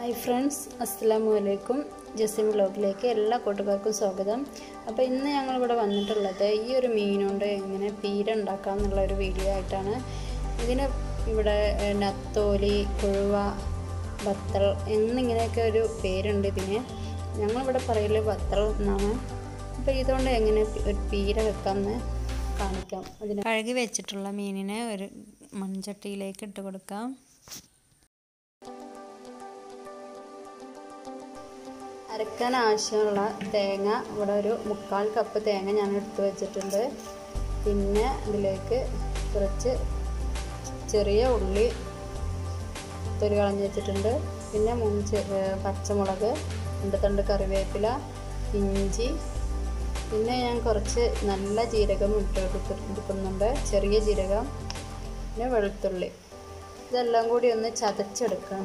hi friends അസ്സാം വലൈക്കും ജസിം വ്ലോഗിലേക്ക് എല്ലാ കൂട്ടുകാർക്കും സ്വാഗതം അപ്പോൾ ഇന്ന് ഞങ്ങളിവിടെ വന്നിട്ടുള്ളത് ഈ ഒരു മീനുകൊണ്ട് എങ്ങനെ പീര ഉണ്ടാക്കാം എന്നുള്ള ഒരു വീഡിയോ ആയിട്ടാണ് ഇതിന് ഇവിടെ ഏഹ്, നത്തോലി കുഴുവ ബത്തൽ എന്നിങ്ങനെയൊക്കെ ഒരു പേരുണ്ട് ഇതിന് ഞങ്ങളിവിടെ പറയൽ ബത്തൽ എന്നാണ് അപ്പോൾ ഇതുകൊണ്ട് എങ്ങനെ പി- ഒരു പീര വെക്കാമെന്ന് കാണിക്കാം അതിന് കഴുകി വെച്ചിട്ടുള്ള മീനിനെ ഒരു മൺചട്ടിയിലേക്ക് ഇട്ട് കൊടുക്കാം അരക്കാൻ ആവശ്യമുള്ള തേങ്ങ ഇവിടെ ഒരു മുക്കാൽ കപ്പ് തേങ്ങ ഞാൻ എടുത്ത് വെച്ചിട്ടുണ്ട് പിന്നെ ഇതിലേക്ക് കുറച്ച് ചെറിയ ഉള്ളി തൊലി കളഞ്ഞ് വെച്ചിട്ടുണ്ട് പിന്നെ മൂന്ന് ചെ- ഏർ പച്ചമുളക് രണ്ട് തണ്ട് കറിവേപ്പില ഇഞ്ചി പിന്നെ ഞാൻ കുറച്ച് നല്ല ജീരകം ഇട്ട് എടുത്ത് എടുക്കുന്നുണ്ട് ചെറിയ ജീരകം പിന്നെ വെളുത്തുള്ളി ഇതെല്ലാം കൂടി ഒന്ന് ചതച്ചെടുക്കണം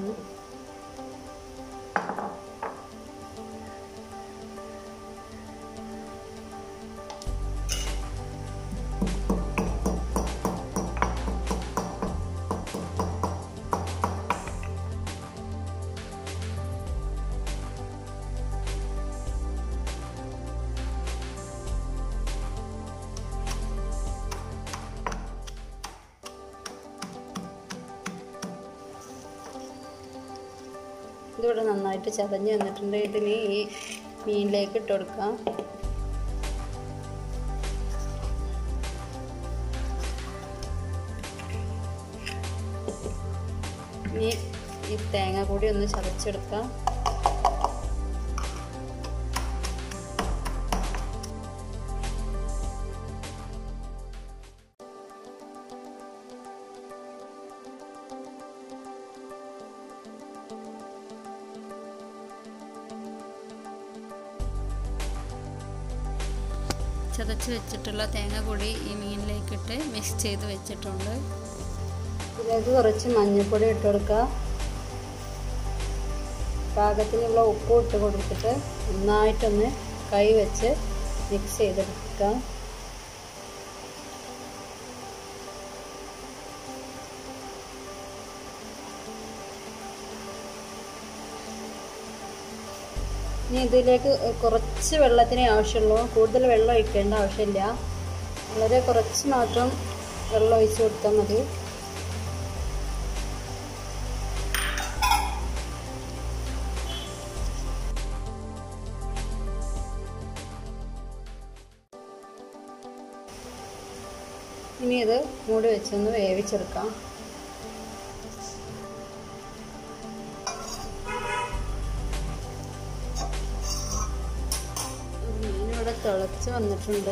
ഇതിവിടെ നന്നായിട്ട് ചതഞ്ഞ് വന്നിട്ടുണ്ട് ഇതിന് ഈ മീനിലേക്ക് ഇട്ട് കൊടുക്കാം ഇനി ഈ തേങ്ങ കൂടി ഒന്ന് ചതച്ചെടുക്കാം ചതച്ച് വെച്ചിട്ടുള്ള തേങ്ങ കൂടി ഈ മീനിലേക്കിട്ട് മിക്സ് ചെയ്ത് വെച്ചിട്ടുണ്ട് ഇതിലേക്ക് കുറച്ച് മഞ്ഞൾപ്പൊടി ഇട്ട് കൊടുക്കുക പാകത്തിനുള്ള ഉപ്പ് ഇട്ട് കൊടുത്തിട്ട് നന്നായിട്ടൊന്ന് കൈ വെച്ച് മിക്സ് ചെയ്തെടുക്കുക ഇനി ഇതിലേക്ക് കുറച്ച് വെള്ളത്തിനേ ആവശ്യമുള്ളൂ കൂടുതൽ വെള്ളം ഒഴിക്കേണ്ട ആവശ്യമില്ല വളരെ കുറച്ച് മാത്രം വെള്ളം ഒഴിച്ച് കൊടുത്താൽ മതി ഇനി ഇത് മൂടി വെച്ചൊന്ന് വേവിച്ചെടുക്കാം മീനിവിടെ തിളച്ച് വന്നിട്ടുണ്ട്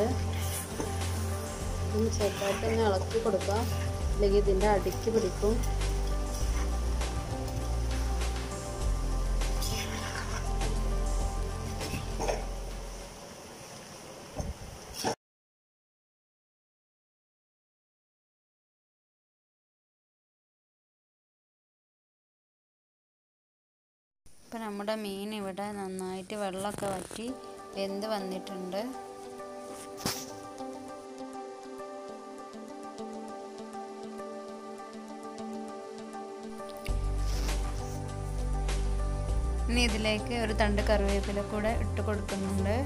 ഒന്ന് ചെറുതായിട്ടൊന്ന് ഇളക്കി കൊടുക്കാം അല്ലെങ്കിൽ ഇതിൻ്റെ അടിക്ക് പിടിക്കും ഇപ്പം നമ്മുടെ മീൻ ഇവിടെ നന്നായിട്ട് വെള്ളമൊക്കെ വറ്റി വെന്ത് വന്നിട്ടുണ്ട് ഇനി ഇതിലേക്ക് ഒരു തണ്ട് കറിവേപ്പില കൂടെ ഇട്ട് കൊടുക്കുന്നുണ്ട്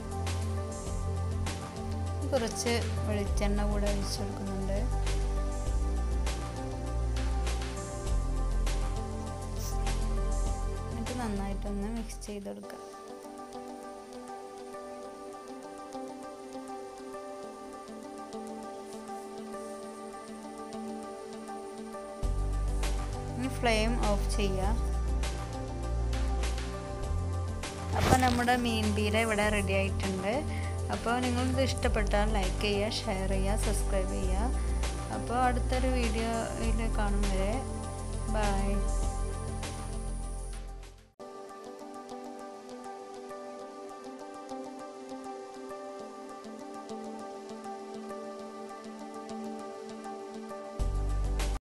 കുറച്ച് വെളിച്ചെണ്ണ കൂടെ ഒഴിച്ചു കൊടുക്കുന്നുണ്ട് എന്നിട്ട് നന്നായിട്ടൊന്ന് മിക്സ് ചെയ്ത് കൊടുക്കാം ഇനി ഫ്ലെയിം ഓഫ് ചെയ്യുക അപ്പോൾ നമ്മുടെ മീൻ പീര ഇവിടെ റെഡി ആയിട്ടുണ്ട് അപ്പോൾ നിങ്ങളിത് ഇഷ്ടപ്പെട്ടാൽ ലൈക്ക് ചെയ്യുക ഷെയർ ചെയ്യുക സബ്സ്ക്രൈബ് ചെയ്യുക അപ്പോൾ അടുത്തൊരു വീഡിയോയിൽ കാണും വരെ ബൈ